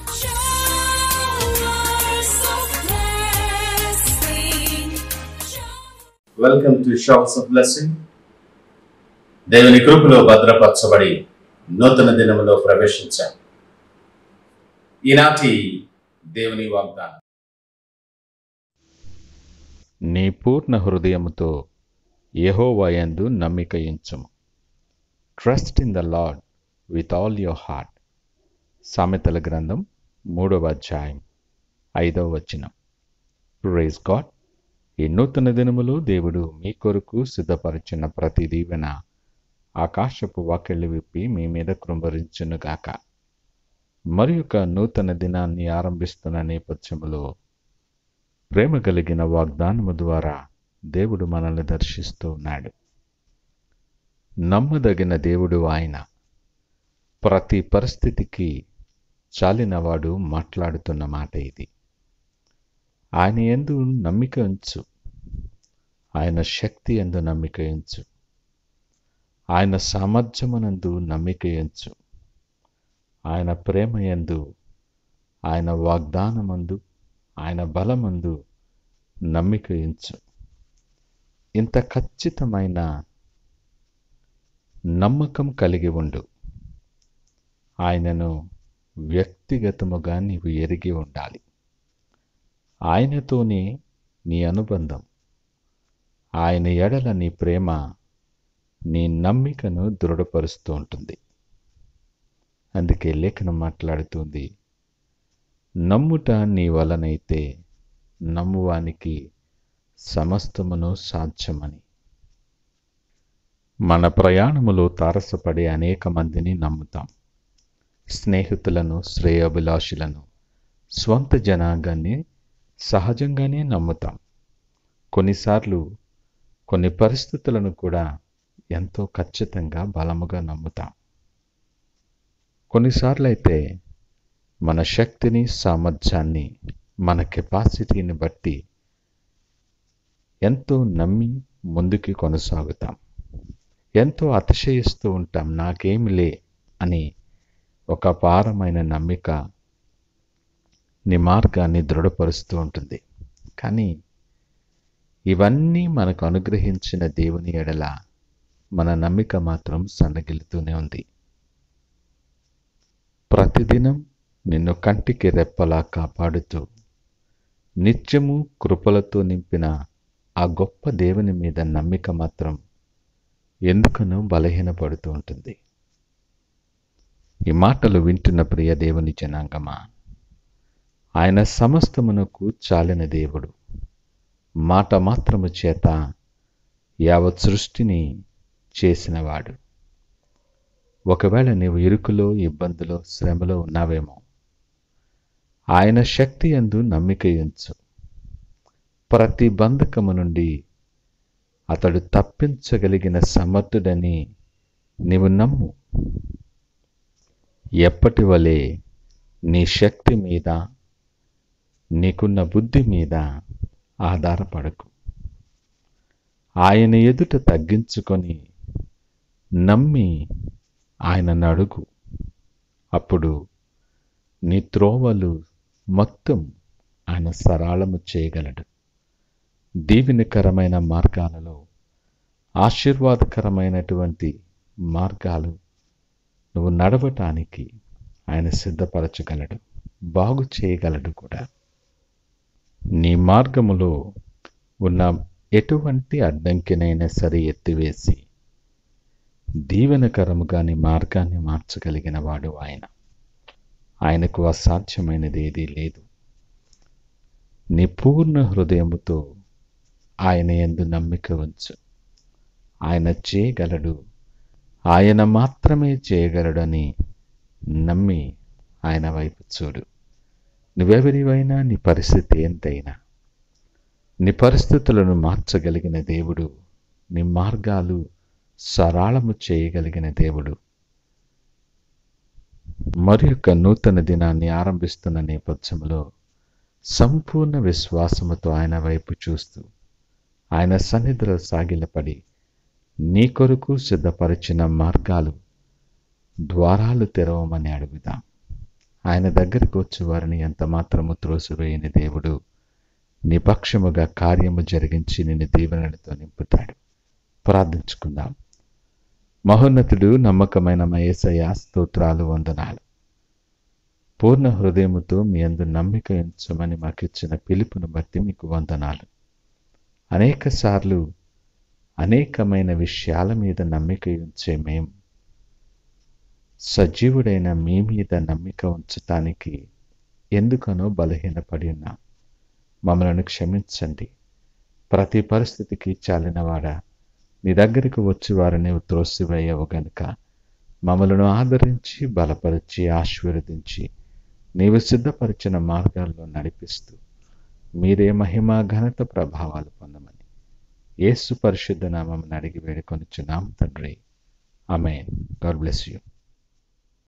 Showers of blessing. Welcome to showers of blessing దేవుని కృపలో భద్రపరచబడి నూతన దినములో ప్రవేశించాం ఈనాటి దేవుని వాగ్దానం నీ పూర్ణ హృదయముతో యెహోవాయందు నమ్మిక ఉంచుము trust in the Lord with all your heart సామెతల గ్రంథం మూడవ అధ్యాయం ఐదవ వచనం ప్రైజ్ గాడ్ ఈ నూతన దినములో దేవుడు మీ కొరకు సిద్ధపరిచిన ప్రతి దీవెన ఆకాశపు వాకెళ్ళు విప్పి మీ మీద కృంభరించునుగాక మరి ఒక నూతన దినాన్ని ఆరంభిస్తున్న నేపథ్యములో ప్రేమ కలిగిన వాగ్దానము ద్వారా దేవుడు మనల్ని దర్శిస్తూ ఉన్నాడు నమ్మదగిన దేవుడు ఆయన ప్రతి పరిస్థితికి చాలినవాడు మాట్లాడుతున్న మాట ఇది ఆయన ఎందు నమ్మిక ఉంచు ఆయన శక్తి ఎందు నమ్మిక ఉంచు ఆయన సామర్థ్యమునందు నమ్మిక ఉంచు ఆయన ప్రేమ ఎందు ఆయన వాగ్దానమందు ఆయన బలమందు నమ్మిక ఉంచు ఇంత ఖచ్చితమైన నమ్మకం కలిగి ఉండు ఆయనను వ్యక్తిగతముగా నీవు ఎరిగి ఉండాలి ఆయనతోనే నీ అనుబంధం ఆయన ఎడల నీ ప్రేమ నీ నమ్మికను దృఢపరుస్తూ ఉంటుంది అందుకే లేఖనం మాట్లాడుతుంది నమ్ముట నీ వలనైతే నమ్మువానికి సమస్తమును సాధ్యమని మన ప్రయాణములో తారసపడే అనేక మందిని నమ్ముతాం స్నేహితులను శ్రేయోభిలాషులను స్వంత జనాంగాన్ని సహజంగానే నమ్ముతాం కొన్నిసార్లు కొన్ని పరిస్థితులను కూడా ఎంతో ఖచ్చితంగా బలముగా నమ్ముతాం కొన్నిసార్లు అయితే మన శక్తిని సామర్థ్యాన్ని మన కెపాసిటీని బట్టి ఎంతో నమ్మి ముందుకి కొనసాగుతాం ఎంతో అతిశయిస్తూ ఉంటాం నాకేమిలే అని ఒక అపారమైన నమ్మిక నీ మార్గాన్ని దృఢపరుస్తూ ఉంటుంది కానీ ఇవన్నీ మనకు అనుగ్రహించిన దేవుని ఎడల మన నమ్మిక మాత్రం సన్నగిలుతూనే ఉంది ప్రతిదినం నిన్ను కంటికి రెప్పలా కాపాడుతూ నిత్యము కృపలతో నింపిన ఆ గొప్ప దేవుని మీద నమ్మిక మాత్రం ఎందుకనో బలహీనపడుతూ ఉంటుంది ఈ మాటలు వింటున్న ప్రియ దేవుని జనాంగమా ఆయన సమస్తమునకు చాలిన దేవుడు మాట మాత్రము చేత యావత్ సృష్టిని చేసినవాడు ఒకవేళ నీవు ఇరుకులో ఇబ్బందులో శ్రమలో ఉన్నావేమో ఆయన శక్తి ఎందు నమ్మిక ఉంచు ప్రతి బంధకము నుండి అతడు తప్పించగలిగిన సమర్థుడని నీవు నమ్ము ఎప్పటి వలె నీ శక్తి మీద నీకున్న బుద్ధి మీద ఆధారపడకు ఆయన ఎదుట తగ్గించుకొని నమ్మి ఆయన నడుగు అప్పుడు నీ త్రోవలు మొత్తం ఆయన సరళము చేయగలడు దీవెనకరమైన మార్గాలలో ఆశీర్వాదకరమైనటువంటి మార్గాలు నువ్వు నడవటానికి ఆయన సిద్ధపరచగలడు బాగు చేయగలడు కూడా నీ మార్గములో ఉన్న ఎటువంటి అడ్డంకినైనా సరే ఎత్తివేసి దీవెనకరముగా నీ మార్గాన్ని మార్చగలిగిన వాడు ఆయన ఆయనకు అసాధ్యమైనది ఏదీ లేదు నీ పూర్ణ హృదయముతో ఆయన ఎందు నమ్మిక ఉంచు ఆయన చేయగలడు ఆయన మాత్రమే చేయగలడని నమ్మి ఆయన వైపు చూడు నువ్వెవరివైనా నీ పరిస్థితి ఎంతైనా నీ పరిస్థితులను మార్చగలిగిన దేవుడు నీ మార్గాలు సరళము చేయగలిగిన దేవుడు మరి యొక్క నూతన దినాన్ని ఆరంభిస్తున్న నేపథ్యంలో సంపూర్ణ విశ్వాసముతో ఆయన వైపు చూస్తూ ఆయన సన్నిధిలో సాగిలపడి నీ కొరకు సిద్ధపరిచిన మార్గాలు ద్వారాలు తెరవమని అడుగుదాం ఆయన దగ్గరికి వచ్చి వారిని ఎంత మాత్రము త్రోసివేయని దేవుడు నిపక్షముగా కార్యము జరిగించి నిన్ను దీవెనలతో నింపుతాడు ప్రార్థించుకుందాం మహోన్నతుడు నమ్మకమైన మయేసయ స్తోత్రాలు వందనాలు పూర్ణ హృదయముతో మీ అందు నమ్మిక ఉంచమని మాకు ఇచ్చిన పిలుపును బట్టి మీకు వందనాలు అనేక సార్లు అనేకమైన విషయాల మీద నమ్మిక ఉంచే మేము సజీవుడైన మీ మీద నమ్మిక ఉంచటానికి ఎందుకనో బలహీనపడి ఉన్నాం మమ్మల్ని క్షమించండి ప్రతి పరిస్థితికి చాలినవాడా నీ దగ్గరికి వచ్చి వారిని త్రోసివేయవు గనుక మమ్మలను ఆదరించి బలపరిచి ఆశీర్వదించి నీవు సిద్ధపరిచిన మార్గాల్లో నడిపిస్తూ మీరే మహిమ ఘనత ప్రభావాలు పొందమని యేసు పరిశుద్ధ నామం అడిగి వేడుకొనిచున్నాం తండ్రి అమేన్ గాడ్ బ్లెస్ యూ